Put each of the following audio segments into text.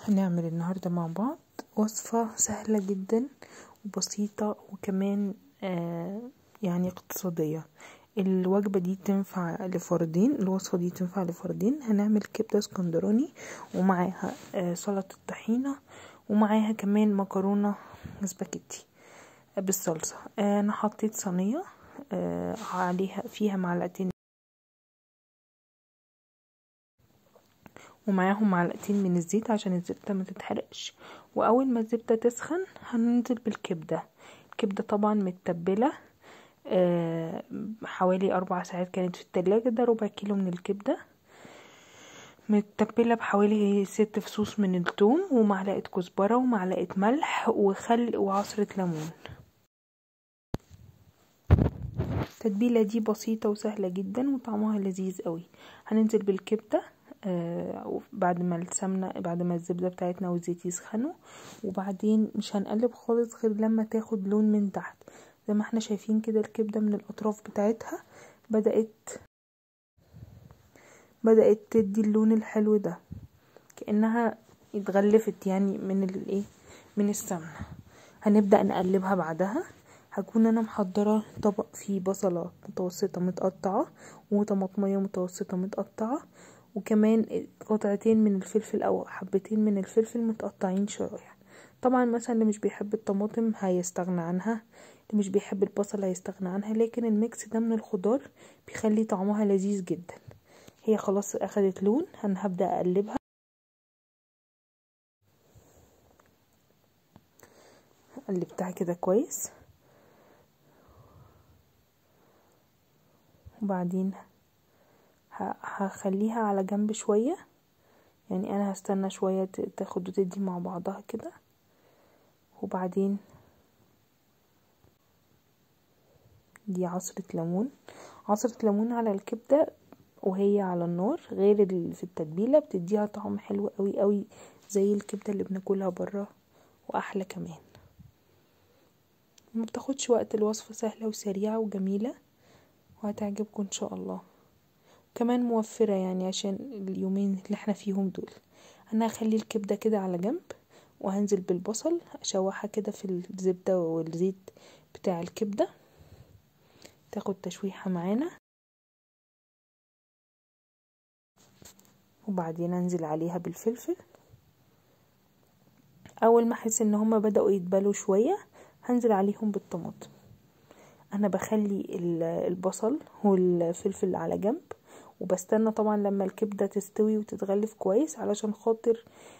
هنعمل النهاردة مع بعض وصفة سهلة جدا وبسيطة وكمان آه يعني اقتصادية الوجبة دي تنفع لفردين الوصفة دي تنفع لفردين هنعمل كبدة اسكندراني ومعاها آه سلطة طحينة ومعاها كمان مكرونة سباكيتي بالصلصة آه انا حطيت صينية آه عليها فيها معلقتين ومعاهم معلقتين من الزيت عشان الزبدة ما تتحرقش واول ما الزبدة تسخن هننزل بالكبدة الكبدة طبعا متبلة آه حوالي اربع ساعات كانت في التلاجة ده ربع كيلو من الكبدة متبلة بحوالي ست فصوص من الثوم ومعلقة كزبرة ومعلقة ملح وخل وعصرة ليمون التتبيلة دي بسيطة وسهلة جدا وطعمها لذيذ قوي هننزل بالكبدة آه بعد ما السمنة بعد ما الزبدة بتاعتنا والزيت يسخنوا وبعدين مش هنقلب خالص غير لما تاخد لون من تحت زي ما احنا شايفين كده الكبدة من الأطراف بتاعتها بدأت بدأت تدي اللون الحلو ده كأنها اتغلفت يعني من الايه من السمنة هنبدأ نقلبها بعدها هكون انا محضرة طبق فيه بصلة متوسطة متقطعة وطماطمية متوسطة متقطعة وكمان قطعتين من الفلفل او حبتين من الفلفل متقطعين شرايح طبعا مثلا اللي مش بيحب الطماطم هيستغنى عنها اللي مش بيحب البصل هيستغنى عنها لكن الميكس ده من الخضار بيخلي طعمها لذيذ جدا هي خلاص اخدت لون انا هبدأ اقلبها قلبتها كده كويس وبعدين هخليها على جنب شوية يعني انا هستنى شوية تاخد وتدي مع بعضها كده وبعدين دي عصرة ليمون عصرة ليمون على الكبدة وهي على النار غير اللي في التتبيلة بتديها طعم حلو قوي قوي زي الكبدة اللي بناكلها برا واحلى كمان ما بتاخدش وقت الوصفة سهلة وسريعة وجميلة وهتعجبكم ان شاء الله كمان موفرة يعني عشان اليومين اللي احنا فيهم دول انا هخلي الكبدة كده على جنب وهنزل بالبصل اشوحها كده في الزبدة والزيت بتاع الكبدة تاخد تشويحة معانا وبعدين انزل عليها بالفلفل اول ما احس ان هما بدأوا يتبلوا شوية هنزل عليهم بالطماطم انا بخلي البصل والفلفل على جنب وبستنى طبعا لما الكبدة تستوي وتتغلف كويس علشان خاطر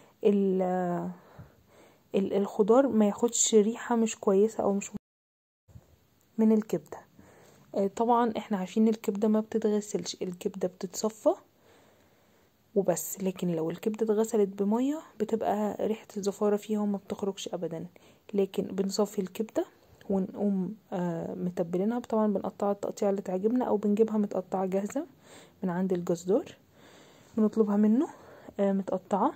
الخضار ما ياخدش ريحة مش كويسة او مش من الكبدة طبعا احنا عارفين الكبدة ما بتتغسلش الكبدة بتتصفى وبس لكن لو الكبدة اتغسلت بمية بتبقى ريحة الزفارة فيها وما بتخرجش ابدا لكن بنصفي الكبدة ونقوم آه متبلينها طبعا بنقطعها التقطيع اللي تعجبنا او بنجيبها متقطعة جاهزة من عند الجزار بنطلبها منه آه متقطعة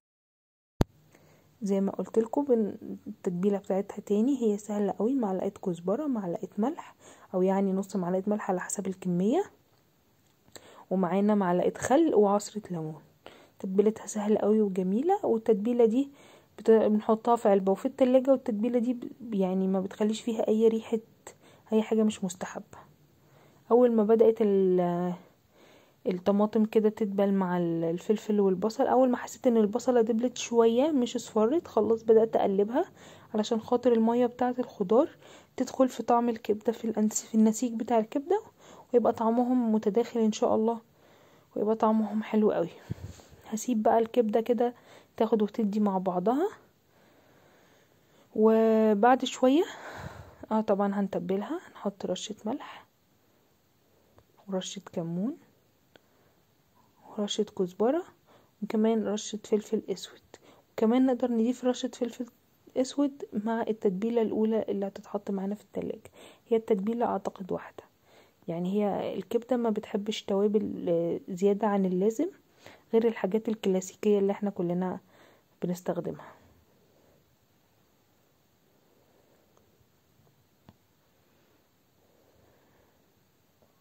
زي ما قلت لكم التتبيله بتاعتها تاني هي سهله قوي معلقه كزبره معلقه ملح او يعني نص معلقه ملح على حسب الكميه ومعانا معلقه خل وعصره ليمون تتبيلتها سهله قوي وجميله والتتبيله دي بنحطها في علبه وفي التلاجة والتتبيله دي يعني ما بتخليش فيها اي ريحه اي حاجه مش مستحبه اول ما بدات الطماطم كده تدبل مع الفلفل والبصل اول ما حسيت ان البصله دبلت شويه مش اصفرت خلاص بدات اقلبها علشان خاطر الميه بتاعه الخضار تدخل في طعم الكبده في, في النسيج بتاع الكبده ويبقى طعمهم متداخل ان شاء الله ويبقى طعمهم حلو قوي هسيب بقى الكبده كده تاخد وتدي مع بعضها وبعد شويه اه طبعا هنتبلها نحط رشه ملح ورشه كمون ورشة كزبرة وكمان رشة فلفل اسود وكمان نقدر نضيف رشة فلفل اسود مع التتبيلة الاولى اللي هتتحط معانا في التلاجة هي التتبيلة اعتقد واحدة يعني هي الكبدة ما بتحبش توابل زيادة عن اللازم غير الحاجات الكلاسيكية اللي احنا كلنا بنستخدمها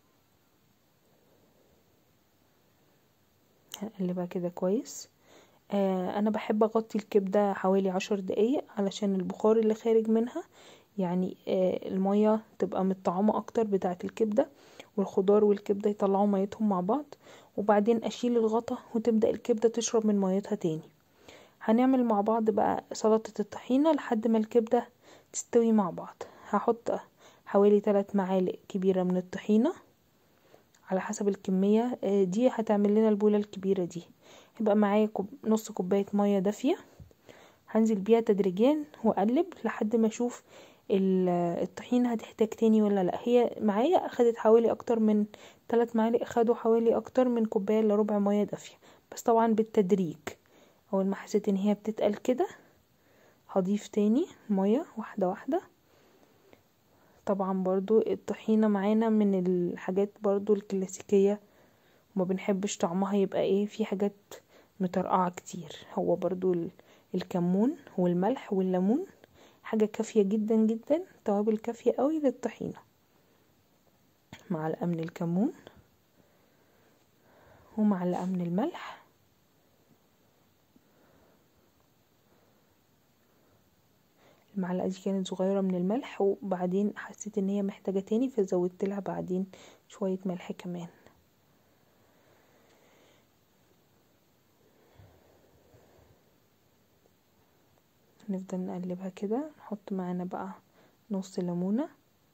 هنقلبها كده كويس آه انا بحب اغطي الكبدة حوالي عشر دقايق علشان البخار اللي خارج منها يعني آه المية تبقى متطعمة اكتر بتاعة الكبدة والخضار والكبدة يطلعوا ميتهم مع بعض وبعدين اشيل الغطا وتبدأ الكبدة تشرب من ميتها تاني هنعمل مع بعض بقى سلطة الطحينة لحد ما الكبدة تستوي مع بعض هحط حوالي 3 معالق كبيرة من الطحينة على حسب الكمية دي هتعمل لنا البولة الكبيرة دي هيبقى معايا كوب نص كوباية مية دافية هنزل بيها تدريجيا واقلب لحد ما اشوف الطحينة هتحتاج تاني ولا لا هي معايا اخدت حوالي اكتر من 3 معالق خدوا حوالي اكتر من كوباية الا ربع مية دافية بس طبعا بالتدريج اول ما حسيت ان هي بتتقل كده هضيف تاني مية واحدة واحدة طبعا برضو الطحينة معانا من الحاجات برضو الكلاسيكية وما بنحبش طعمها يبقى ايه في حاجات مترقعة كتير هو برضو الكمون والملح والليمون حاجة كافية جدا جدا توابل كافية قوي للطحينة معلقة من الكمون ومعلقة من الملح المعلقه دي كانت صغيره من الملح وبعدين حسيت ان هي محتاجه تاني فزودت لها بعدين شويه ملح كمان نفضل نقلبها كده نحط معانا بقى نص ليمونه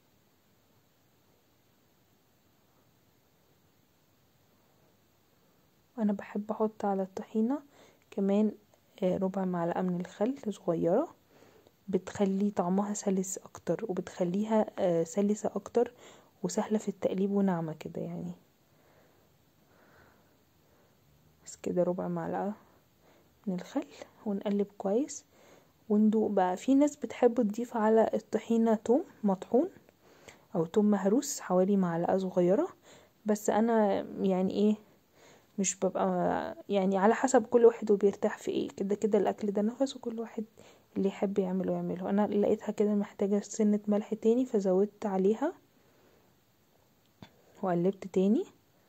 انا بحب احط على الطحينه كمان ربع معلقه من الخل صغيره بتخلي طعمها سلس اكتر وبتخليها سلسة اكتر وسهلة في التقليب وناعمة كده يعني بس كده ربع معلقة من الخل ونقلب كويس وندوق بقى في ناس بتحب تضيف على الطحينة توم مطحون او توم مهروس حوالي معلقة صغيرة بس انا يعني ايه مش ببقى يعني على حسب كل واحد وبيرتاح في ايه كده كده الاكل ده نفس وكل واحد اللي يحب يعمله يعمله انا لقيتها كده محتاجة سنة ملح تاني فزودت عليها وقلبت تاني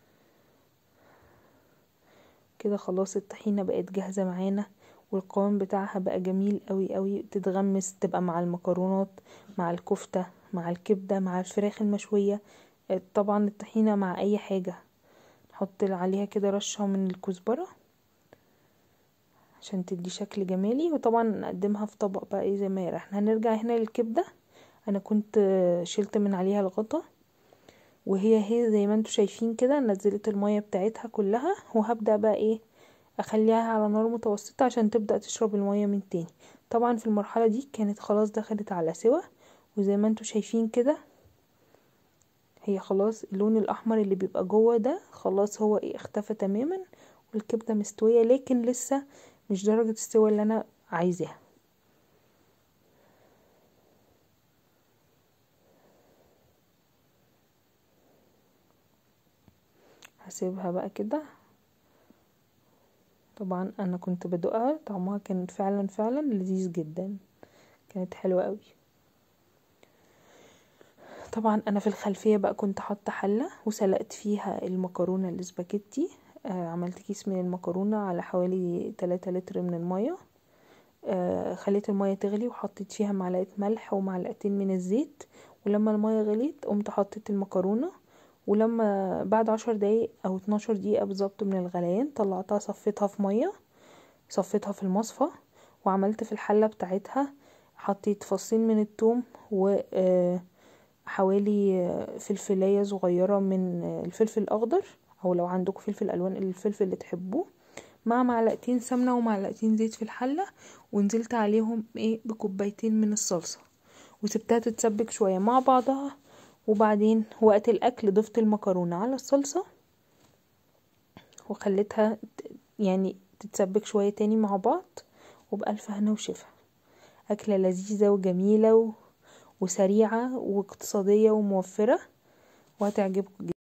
كده خلاص الطحينة بقت جاهزة معانا والقوام بتاعها بقى جميل قوي قوي تتغمس تبقى مع المكرونات مع الكفتة مع الكبدة مع الفراخ المشوية طبعا الطحينة مع اي حاجة نحط عليها كده رشة من الكزبرة عشان تدي شكل جمالي وطبعا نقدمها في طبق بقى ايه زي ما هي احنا هنرجع هنا للكبدة انا كنت شلت من عليها الغطا وهي هي زي ما انتوا شايفين كده نزلت المية بتاعتها كلها وهبدأ بقى ايه اخليها على نار متوسطة عشان تبدأ تشرب المية من تاني طبعا في المرحلة دي كانت خلاص دخلت على سوا وزي ما انتوا شايفين كده هي خلاص اللون الاحمر اللي بيبقى جوه ده خلاص هو ايه اختفى تماما والكبدة مستوية لكن لسه مش درجة السوا اللي انا عايزاها هسيبها بقى كده طبعا انا كنت بدوقها طعمها كان فعلا فعلا لذيذ جدا كانت حلوة قوي طبعا انا في الخلفية بقى كنت حاطة حلة وسلقت فيها المكرونة الاسباجيتي آه عملت كيس من المكرونة على حوالي 3 لتر من المية آه خليت المية تغلي وحطيت فيها معلقة ملح ومعلقتين من الزيت ولما المية غليت قمت حطيت المكرونة ولما بعد عشر دقايق او اتناشر دقيقة بالظبط من الغليان طلعتها صفيتها في مية صفيتها في المصفى وعملت في الحلة بتاعتها حطيت فصين من التوم و حوالي فلفلاية صغيرة من الفلفل الأخضر أو لو عندكم فلفل ألوان الفلفل اللي تحبوه مع معلقتين سمنة ومعلقتين زيت في الحلة ونزلت عليهم ايه بكوبايتين من الصلصة وسبتها تتسبك شوية مع بعضها وبعدين وقت الأكل ضفت المكرونة على الصلصة وخليتها يعني تتسبك شوية تاني مع بعض وبألف هنا وشفا أكلة لذيذة وجميلة و... وسريعة واقتصادية وموفرة وهتعجبكم جدا